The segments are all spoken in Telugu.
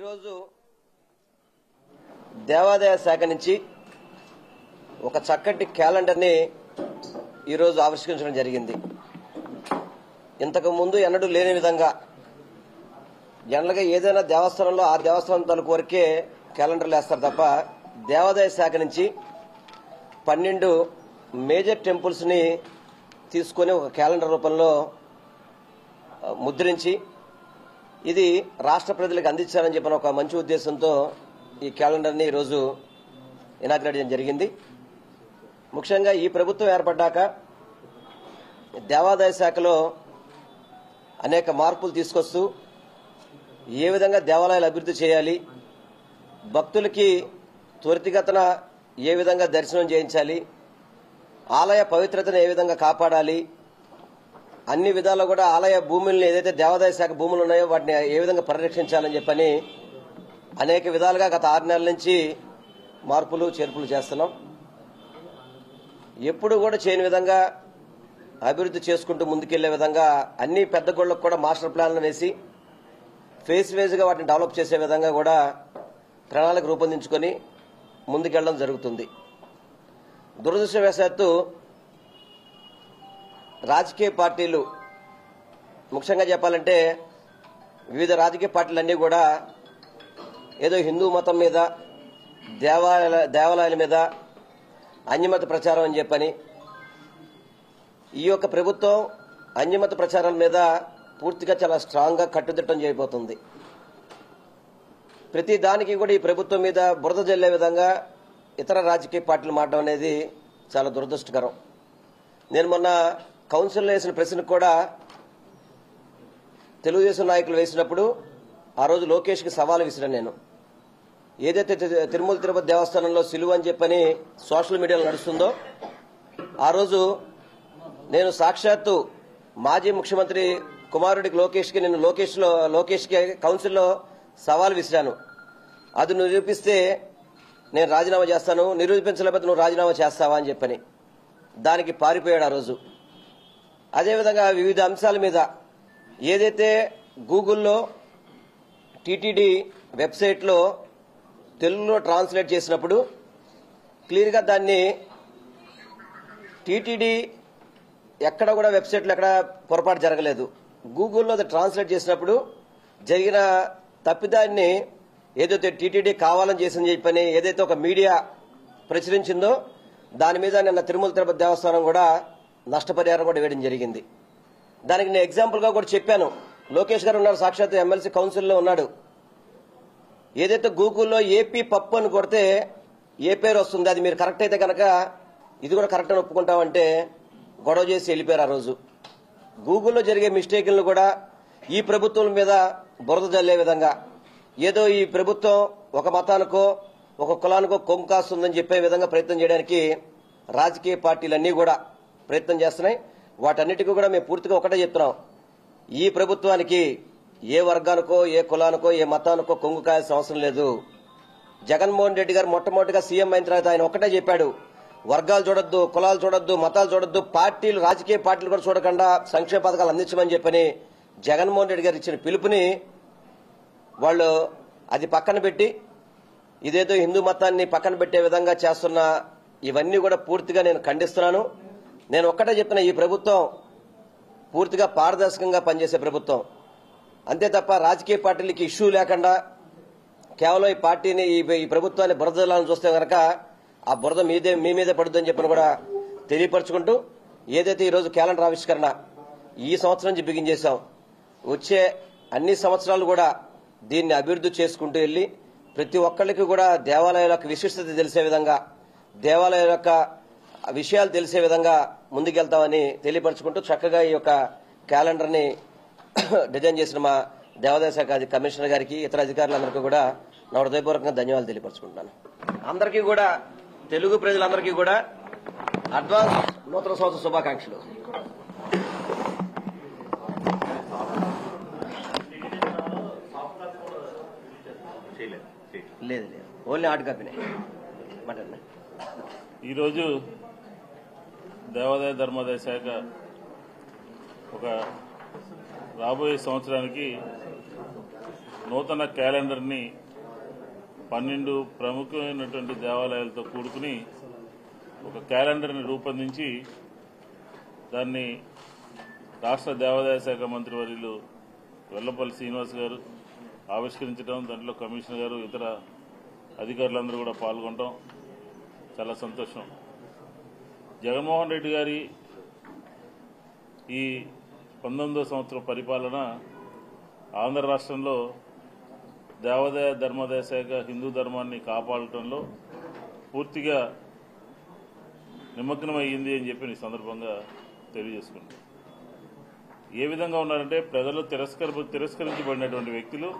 ఈరోజు దేవాదాయ శాఖ నుంచి ఒక చక్కటి క్యాలెండర్ని ఈరోజు ఆవిష్కరించడం జరిగింది ఇంతకు ముందు ఎన్నడూ లేని విధంగా జనరల్గా ఏదైనా దేవస్థానంలో ఆ దేవస్థానం తాలూకు వరకే క్యాలెండర్లు వేస్తారు తప్ప దేవాదాయ శాఖ నుంచి పన్నెండు మేజర్ టెంపుల్స్ని తీసుకొని ఒక క్యాలెండర్ రూపంలో ఆ, ముద్రించి ఇది రాష్ట్ర ప్రజలకు అందించాలని చెప్పిన ఒక మంచి ఉద్దేశంతో ఈ క్యాలెండర్ని ఈరోజు ఇనాగ్రేట్ చేయడం జరిగింది ముఖ్యంగా ఈ ప్రభుత్వం ఏర్పడ్డాక దేవాదాయ శాఖలో అనేక మార్పులు తీసుకొస్తూ ఏ విధంగా దేవాలయాలు అభివృద్ధి చేయాలి భక్తులకి త్వరితగతన ఏ విధంగా దర్శనం చేయించాలి ఆలయ పవిత్రతను ఏ విధంగా కాపాడాలి అన్ని విధాల్లో కూడా ఆలయ భూముల్ని ఏదైతే దేవాదాయ శాఖ భూములు ఉన్నాయో వాటిని ఏ విధంగా పరిరక్షించాలని చెప్పని అనేక విధాలుగా గత ఆరు నెలల నుంచి మార్పులు చేర్పులు చేస్తున్నాం ఎప్పుడు కూడా చేయని విధంగా అభివృద్ధి చేసుకుంటూ ముందుకెళ్లే విధంగా అన్ని పెద్ద గుళ్ళకు కూడా మాస్టర్ ప్లాన్లు వేసి ఫేస్ వేజ్గా వాటిని డెవలప్ చేసే విధంగా కూడా ప్రణాళిక రూపొందించుకొని ముందుకెళ్ళడం జరుగుతుంది దురదృష్టవశాత్తు రాజకీయ పార్టీలు ముఖ్యంగా చెప్పాలంటే వివిధ రాజకీయ పార్టీలన్నీ కూడా ఏదో హిందూ మతం మీద దేవాలయాల దేవాలయాల మీద అన్యమత ప్రచారం అని చెప్పని ఈ యొక్క ప్రభుత్వం అన్యమత ప్రచారాల మీద పూర్తిగా చాలా స్ట్రాంగ్గా కట్టుదిట్టం చేయబోతుంది ప్రతి దానికి కూడా ఈ ప్రభుత్వం మీద బురద జల్లే విధంగా ఇతర రాజకీయ పార్టీలు మారడం అనేది చాలా దురదృష్టకరం నేను మొన్న కౌన్సిల్లో వేసిన ప్రశ్నకు కూడా తెలుగుదేశం నాయకులు వేసినప్పుడు ఆ రోజు లోకేష్కి సవాల్ విసిరాను నేను ఏదైతే తి- తిరుమల తిరుపతి దేవస్థానంలో సిలువ అని చెప్పని సోషల్ మీడియాలో నడుస్తుందో ఆ రోజు నేను సాక్షాత్తు మాజీ ముఖ్యమంత్రి కుమారుడికి లోకేష్కి నేను లోకేష్లో లోకేష్కి కౌన్సిల్లో సవాల్ విసిరాను అది నువ్వు నిరూపిస్తే నేను రాజీనామా చేస్తాను నిరూపించలేకపోతే నువ్వు రాజీనామా చేస్తావా అని చెప్పని దానికి పారిపోయాడు ఆ రోజు అదేవిధంగా వివిధ అంశాల మీద ఏదైతే గూగుల్లో టీటీడీ వెబ్సైట్లో తెలుగులో ట్రాన్స్లేట్ చేసినప్పుడు క్లియర్గా దాన్ని టీటీడీ ఎక్కడ కూడా వెబ్సైట్లో ఎక్కడ పొరపాటు జరగలేదు గూగుల్లో అది ట్రాన్స్లేట్ చేసినప్పుడు జరిగిన తప్పిదాన్ని ఏదైతే టీటీడీ కావాలని చేసింది చెప్పని ఏదైతే ఒక మీడియా ప్రచురించిందో దాని మీద నిన్న తిరుమల తిరుపతి దేవస్థానం కూడా నష్టపరిహారం కూడా వేయడం జరిగింది దానికి నేను ఎగ్జాంపుల్గా కూడా చెప్పాను లోకేష్ గారు ఉన్నారు సాక్షాత్ ఎమ్మెల్సీ కౌన్సిల్లో ఉన్నాడు ఏదైతే గూగుల్లో ఏపీ పప్పు అని కొడితే ఏ పేరు వస్తుంది అది మీరు కరెక్ట్ అయితే కనుక ఇది కూడా కరెక్ట్ అని ఒప్పుకుంటామంటే గొడవ చేసి వెళ్ళిపోయారు ఆ రోజు గూగుల్లో జరిగే మిస్టేక్లను కూడా ఈ ప్రభుత్వం మీద బురద జల్లే విధంగా ఏదో ఈ ప్రభుత్వం ఒక మతానికో ఒక కులానికో కొమ్ము కాస్తుందని చెప్పే విధంగా ప్రయత్నం చేయడానికి రాజకీయ పార్టీలన్నీ కూడా ప్రయత్నం చేస్తున్నాయి వాటన్నిటికీ కూడా మేము పూర్తిగా ఒకటే చెప్తున్నాం ఈ ప్రభుత్వానికి ఏ వర్గానికో ఏ కులానికో ఏ మతానికో కొంగు కాయాల్సిన అవసరం లేదు జగన్మోహన్ రెడ్డి గారు మొట్టమొదటిగా సీఎం అయిన తర్వాత ఆయన ఒకటే చెప్పాడు వర్గాలు చూడొద్దు కులాలు చూడొద్దు మతాలు చూడొద్దు పార్టీలు రాజకీయ పార్టీలు కూడా చూడకుండా సంక్షేమ పథకాలు అందించమని చెప్పని జగన్మోహన్ రెడ్డి గారు ఇచ్చిన పిలుపుని వాళ్ళు అది పక్కన పెట్టి ఇదేదో హిందూ మతాన్ని పక్కన పెట్టే విధంగా చేస్తున్న ఇవన్నీ కూడా పూర్తిగా నేను ఖండిస్తున్నాను నేను ఒక్కటే చెప్పిన ఈ ప్రభుత్వం పూర్తిగా పారదర్శకంగా పనిచేసే ప్రభుత్వం అంతే తప్ప రాజకీయ పార్టీలకి ఇష్యూ లేకుండా కేవలం ఈ పార్టీని ఈ ఈ ప్రభుత్వాన్ని బురదలను చూస్తే కనుక ఆ బురద మీదే మీ మీదే పడుతుందని చెప్పని కూడా తెలియపరచుకుంటూ ఏదైతే ఈరోజు క్యాలెండర్ ఆవిష్కరణ ఈ సంవత్సరం నుంచి బిగించేశాం వచ్చే అన్ని సంవత్సరాలు కూడా దీన్ని అభివృద్ధి చేసుకుంటూ వెళ్ళి ప్రతి ఒక్కళ్ళకి కూడా దేవాలయాల యొక్క విశిష్టత తెలిసే విధంగా దేవాలయాల యొక్క విషయాలు తెలిసే విధంగా ముందుకెళ్తామని తెలియపరచుకుంటూ చక్కగా ఈ యొక్క క్యాలెండర్ని డిజైన్ చేసిన మా దేవాదాయ శాఖ అధి- కమిషనర్ గారికి ఇతర అధికారులందరికీ కూడా నా హృదయపూర్వకంగా ధన్యవాదాలు తెలియపరచుకుంటున్నాను అందరికీ కూడా తెలుగు ప్రజలందరికీ కూడా అడ్వాన్స్ నూతన సంవత్సర శుభాకాంక్షలు లేదు లేదు ఓన్లీ హార్డ్ కాపీనే మటన్ ఈరోజు దేవాదాయ ధర్మాదాయ శాఖ ఒక రాబోయే సంవత్సరానికి నూతన క్యాలెండర్ని పన్నెండు ప్రముఖమైనటువంటి దేవాలయాలతో కూడుకుని ఒక క్యాలెండర్ని రూపొందించి దాన్ని రాష్ట్ర దేవాదాయ శాఖ మంత్రి వర్యులు వెల్లపల్లి శ్రీనివాస్ గారు ఆవిష్కరించడం దాంట్లో కమిషనర్ గారు ఇతర అధికారులందరూ కూడా పాల్గొనడం చాలా సంతోషం జగన్మోహన్ రెడ్డి గారి ఈ పంతొమ్మిదో సంవత్సరం పరిపాలన ఆంధ్ర రాష్ట్రంలో దేవాదాయ ధర్మాదాయ శాఖ హిందూ ధర్మాన్ని కాపాడటంలో పూర్తిగా నిమగ్నమయ్యింది అని చెప్పి ఈ సందర్భంగా తెలియజేసుకుంటాం ఏ విధంగా ఉన్నారంటే ప్రజలు తిరస్కర తిరస్కరించబడినటువంటి వ్యక్తులు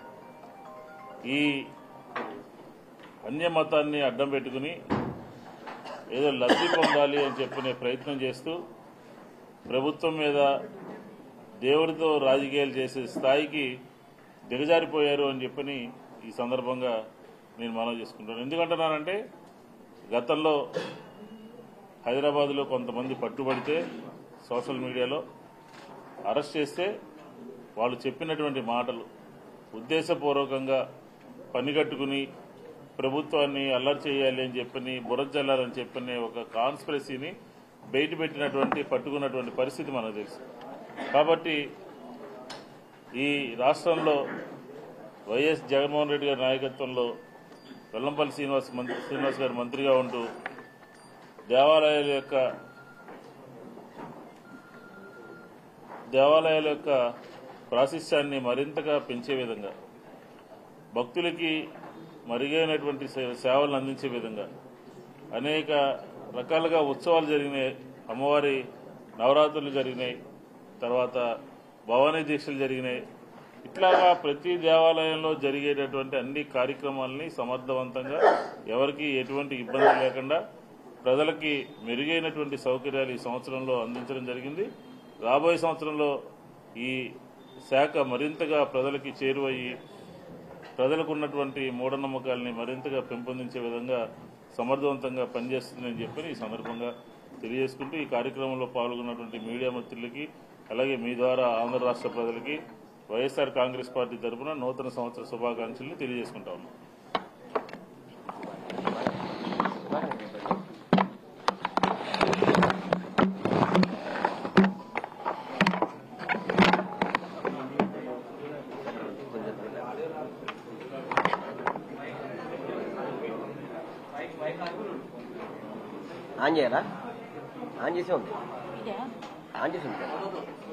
ఈ అన్య మతాన్ని అడ్డం పెట్టుకుని ఏదో లబ్ధి పొందాలి అని చెప్పిన ప్రయత్నం చేస్తూ ప్రభుత్వం మీద దేవుడితో రాజకీయాలు చేసే స్థాయికి దిగజారిపోయారు అని చెప్పని ఈ సందర్భంగా నేను మనవి చేసుకుంటాను ఎందుకంటున్నానంటే గతంలో హైదరాబాద్లో కొంతమంది పట్టుబడితే సోషల్ మీడియాలో అరెస్ట్ చేస్తే వాళ్ళు చెప్పినటువంటి మాటలు ఉద్దేశపూర్వకంగా పనిగట్టుకుని ప్రభుత్వాన్ని అల్లరి చేయాలి అని చెప్పని బురద జల్లాలని చెప్పని ఒక కాన్స్పిరసీని బయట పెట్టినటువంటి పట్టుకున్నటువంటి పరిస్థితి మనకు తెలుసు కాబట్టి ఈ రాష్ట్రంలో వైఎస్ జగన్మోహన్ రెడ్డి గారి నాయకత్వంలో వెల్లంపల్లి శ్రీనివాస్ మంత్రి శ్రీనివాస్ గారు మంత్రిగా ఉంటూ దేవాలయాల యొక్క దేవాలయాల యొక్క ప్రాశస్యాన్ని మరింతగా పెంచే విధంగా భక్తులకి మరుగైనటువంటి సే- సేవలను అందించే విధంగా అనేక రకాలుగా ఉత్సవాలు జరిగినాయి అమ్మవారి నవరాత్రులు జరిగినాయి తర్వాత భవానీ దీక్షలు జరిగినాయి ఇట్లాగా ప్రతి దేవాలయంలో జరిగేటటువంటి అన్ని కార్యక్రమాలని సమర్థవంతంగా ఎవరికి ఎటువంటి ఇబ్బంది లేకుండా ప్రజలకి మెరుగైనటువంటి సౌకర్యాలు ఈ సంవత్సరంలో అందించడం జరిగింది రాబోయే సంవత్సరంలో ఈ శాఖ మరింతగా ప్రజలకి చేరువయ్యి ప్రజలకు ఉన్నటువంటి మూఢనమ్మకాలని మరింతగా పెంపొందించే విధంగా సమర్థవంతంగా పనిచేస్తుందని చెప్పి ఈ సందర్భంగా తెలియజేసుకుంటూ ఈ కార్యక్రమంలో పాల్గొన్నటువంటి మీడియా మిత్రులకి అలాగే మీ ద్వారా ఆంధ్ర రాష్ట్ర ప్రజలకి వైఎస్ఆర్ కాంగ్రెస్ పార్టీ తరఫున నూతన సంవత్సర శుభాకాంక్షలు తెలియజేసుకుంటా ఉన్నాం ఆన్ చేయాలా ఆన్ చేసే ఉంది ఇదే ఆన్ చేసి ఉంది కదా.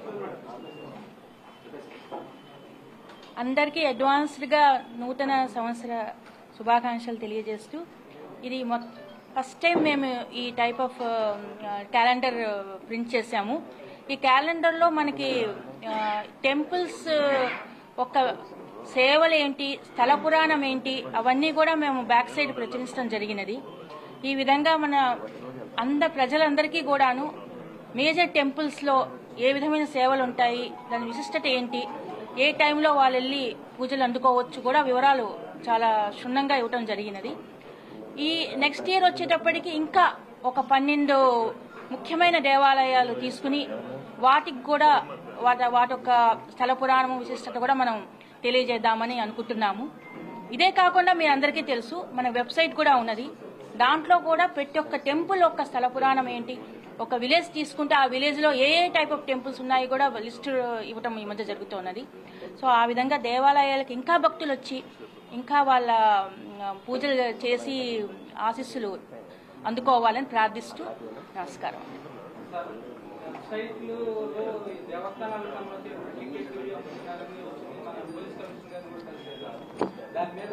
అందరికీ అడ్వాన్స్డ్గా నూతన సంవత్సర శుభాకాంక్షలు తెలియజేస్తూ ఇది మొ- ఫస్ట్ టైం మేము ఈ టైప్ ఆఫ్ క్యాలెండర్ ప్రింట్ చేశాము ఈ క్యాలెండర్లో మనకి టెంపుల్స్ ఒక సేవలు ఏంటి స్థల పురాణం ఏంటి అవన్నీ కూడా మేము బ్యాక్ సైడ్ ప్రచురించడం జరిగినది ఈ విధంగా మన అంద ప్రజలందరికీ కూడాను మేజర్ టెంపుల్స్లో ఏ విధమైన సేవలు ఉంటాయి దాని విశిష్టత ఏంటి ఏ టైంలో వాళ్ళు వెళ్ళి పూజలు అందుకోవచ్చు కూడా వివరాలు చాలా క్షుణ్ణంగా ఇవ్వటం జరిగినది ఈ నెక్స్ట్ ఇయర్ వచ్చేటప్పటికి ఇంకా ఒక పన్నెండు ముఖ్యమైన దేవాలయాలు తీసుకుని వాటికి కూడా వాటి వాటి యొక్క స్థల పురాణము విశిష్టత కూడా మనం తెలియజేద్దామని అనుకుంటున్నాము ఇదే కాకుండా మీ అందరికీ తెలుసు మన వెబ్సైట్ కూడా ఉన్నది దాంట్లో కూడా ప్రతి ఒక్క టెంపుల్ యొక్క స్థల పురాణం ఏంటి ఒక విలేజ్ తీసుకుంటే ఆ విలేజ్ లో ఏ ఏ టైప్ ఆఫ్ టెంపుల్స్ ఉన్నాయి కూడా లిస్ట్ ఇవ్వటం ఈ మధ్య జరుగుతున్నది సో ఆ విధంగా దేవాలయాలకు ఇంకా భక్తులు వచ్చి ఇంకా వాళ్ళ మ్, పూజలు చేసి ఆశీస్సులు అందుకోవాలని ప్రార్థిస్తూ నమస్కారం వెబ్సైట్లు దేవస్థానాలకు సంబంధించిన టికెట్ వీడియో పుస్తకాలని వచ్చింది మన పోలీస్ కమిషనర్ గారు కూడా కలిసారు దాని మీద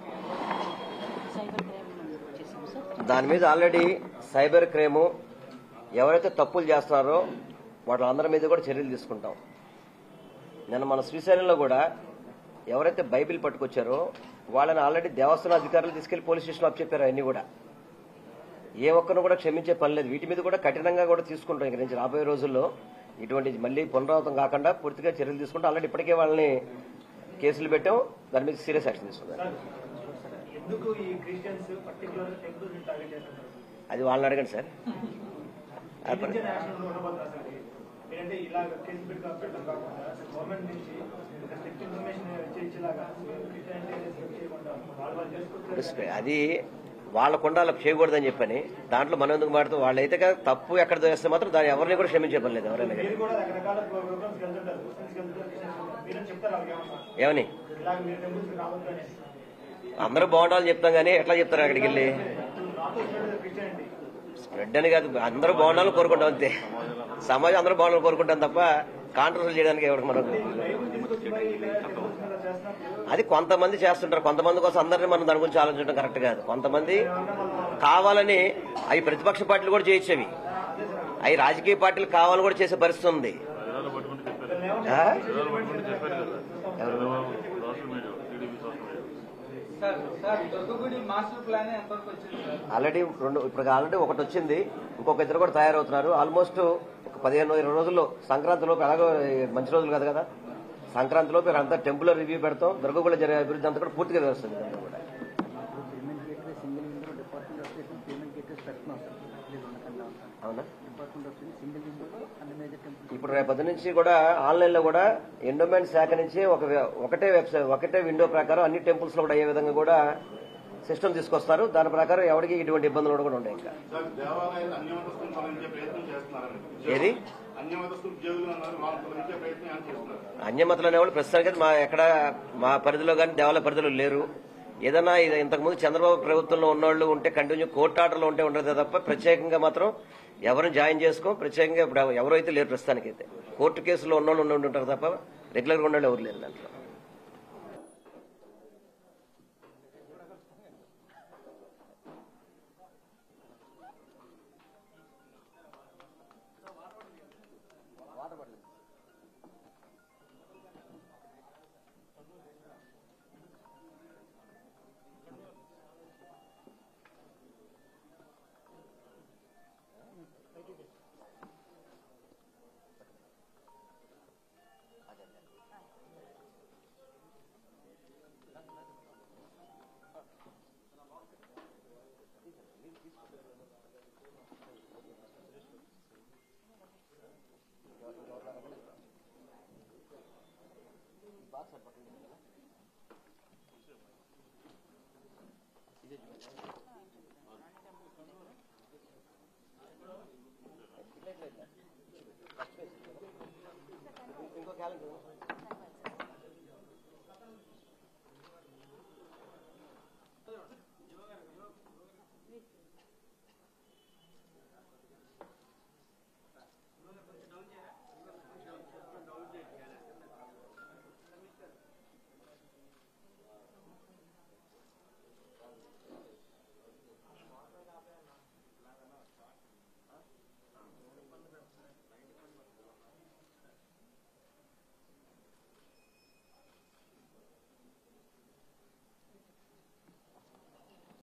సైబర్ క్రైమ్ చేసాం సార్ దాని మీద ఆల్రెడీ సైబర్ క్రైమ్ ఎవరైతే తప్పులు చేస్తున్నారో వాళ్ళందరి మీద కూడా చర్యలు తీసుకుంటాం నిన్న మన శ్రీశైలంలో కూడా ఎవరైతే బైబిల్ పట్టుకొచ్చారో వాళ్ళని ఆల్రెడీ దేవస్థాన అధికారులు తీసుకెళ్లి పోలీస్ స్టేషన్లో చెప్పారు అవన్నీ కూడా ఏ ఒక్కరిని కూడా క్షమించే పని లేదు వీటి మీద కూడా కఠినంగా కూడా తీసుకుంటాం ఇక నుంచి రాబోయే రోజుల్లో ఇటువంటి మళ్ళీ పునరావృతం కాకుండా పూర్తిగా చర్యలు తీసుకుంటాం ఆల్రెడీ ఇప్పటికే వాళ్ళని కేసులు పెట్టాం దాని మీద సీరియస్ యాక్షన్ తీసుకున్నాం ఎందుకు ఈ క్రిస్టియన్స్ పర్టికులర్ టెంపుల్స్ టార్గెట్ చేస్తున్నారు అది వాళ్ళని అడగండి సార్ ఆ పని- ఇండియన్ నేషనల్ ఉండబోతున్నారు సార్ ఏంటంటే ఇలా కేసు పెట్టి పెట్టడం కాకుండా గవర్నమెంట్ నుంచి ఒక స్ట్రిక్ట్ ఇన్ఫర్మేషన్ ఇచ్చేలాగా క్రిస్టియానిటీ స్కిప్ చేయకుండా వాళ్ళు వాళ్ళు చేసుకుంటే స్పె- అది వాళ్ళ కొండాలు చేయకూడదని చెప్పని దాంట్లో మనం ఎందుకు మాడుతూ వాళ్ళైతే కదా తప్పు ఎక్కడ చేస్తే మాత్రం దాన్ని ఎవరిని కూడా క్షమించే పని లేదు ఎవరైనా కానీ. మీరు కూడా రకరకాల ప్రోగ్రామ్స్కి వెళ్తుంటారు క్రిస్టియన్స్కి వెళ్తుంటారు క్రిస్టియన్స్ మీరు చెప్తారు వాళ్ళకి ఏమన్నా ఏమని ఇలాగ మీరు టెంపుల్స్కి రావద్దు అని అందరూ బాగుండాలని చెప్తాం కానీ ఎట్లా చెప్తారు అక్కడికి వెళ్ళి నాతో స్ప్రెడ్ క్రిస్టియానిటీ స్ప్రెడ్ అని కాదు అందరూ బాగుండాలని కోరుకుంటాం అంతే సమాజం అందరూ బాగుండాలని కోరుకుంటాం తప్ప కాంట్రవర్సల్ చేయడానికి ఎవరికి మనం బైబుల్ తీసుకొచ్చి మరి ఇలా టెంపుల్స్ మీద చేస్తున్నప్పుడు అది కొంతమంది చేస్తుంటారు కొంతమంది కోసం అందరినీ మనం దాని గురించి ఆలోచించడం కరెక్ట్ కాదు కొంతమంది కావాలని అవి ప్రతిపక్ష పార్టీలు కూడా చేయొచ్చు అవి అవి రాజకీయ పార్టీలు కావాలని కూడా చేసే పరిస్థితి ఉంది ప్రజలు పట్టుకుంటే చెప్పారు ఆ? ప్రజలు పట్టుకుంటే చెప్పారు కదా Chandrababu social media TDP social media sir sir దుర్గగుడి మాస్టర్ ప్లాన్ ఎంతవరకు వచ్చింది సార్ ఆల్రెడీ రెండు ఇప్పుడు ఆల్రెడీ ఒకటి వచ్చింది ఇంకొక ఇద్దరు కూడా తయారవుతున్నారు ఆల్మోస్ట్ ఒక పదిహేను ఇరవై రోజుల్లో సంక్రాంతి లోపు ఎలాగో ఈ మంచి రోజులు కదా కదా సంక్రాంతి లోపు ఇక్కడ అంతా టెంపుల్ రివ్యూ పెడతాం దుర్గగుళ్ళ జరిగే అభివృద్ధి అంతా కూడా పూర్తిగా వస్తుంది ఇదంతా కూడా payment gateway single window department of station payment gateways పెడుతున్నాం సార్ ఇది ఉండకుండా ఉంటాను అవునా డిపార్ట్మెంట్ ఆఫ్ స్టేషన్ సింగిల్ విండోలో అన్ని మేజర్ టెంపుల్స్ ఇప్పుడు రేపటి నుంచి కూడా ఆన్లైన్ లో కూడా ఎండోమెంట్ శాఖ నుంచి ఒక వె- ఒకటే వెబ్సైట్ ఒకటే విండో ప్రకారం అన్ని టెంపుల్స్ లో కూడా అయ్యే విధంగా కూడా సిస్టమ్ తీసుకొస్తారు దాని ప్రకారం ఎవరికి ఇటువంటి ఇబ్బందులు కూడా ఉండవు ఇంకా సార్ దేవాలయాలు అన్యమతస్తులు తొలగించే ప్రయత్నం చేస్తున్నారండి ఏది అన్యమతస్తులు ఉద్యోగులు అన్నారు వాళ్ళు తొలగించే ప్రయత్నం ఏమైనా చేస్తున్నారు అన్యమతులు అనేవాళ్ళు ప్రస్తుతానికి అయితే మా ఎక్కడ మా పరిధిలో కానీ దేవాలయ పరిధిలో లేరు ఏదైనా ఇది ఇంతకుముందు చంద్రబాబు ప్రభుత్వంలో ఉన్నవాళ్ళు ఉంటే కంటిన్యూ కోర్టు ఆర్డర్లో ఉంటే ఉండదు తప్ప ప్రత్యేకంగా మాత్రం ఎవరిని జాయిన్ చేసుకో ప్రత్యేకంగా ఇప్పుడు ఎవరైతే లేరు ప్రస్తుతానికైతే కోర్టు కేసులో ఉన్నోళ్ళు ఉండి ఉంటారు తప్ప రెగ్యులర్గా ఉన్నోళ్ళు ఎవరు లేరు దాంట్లో బాక్స్ పక్కన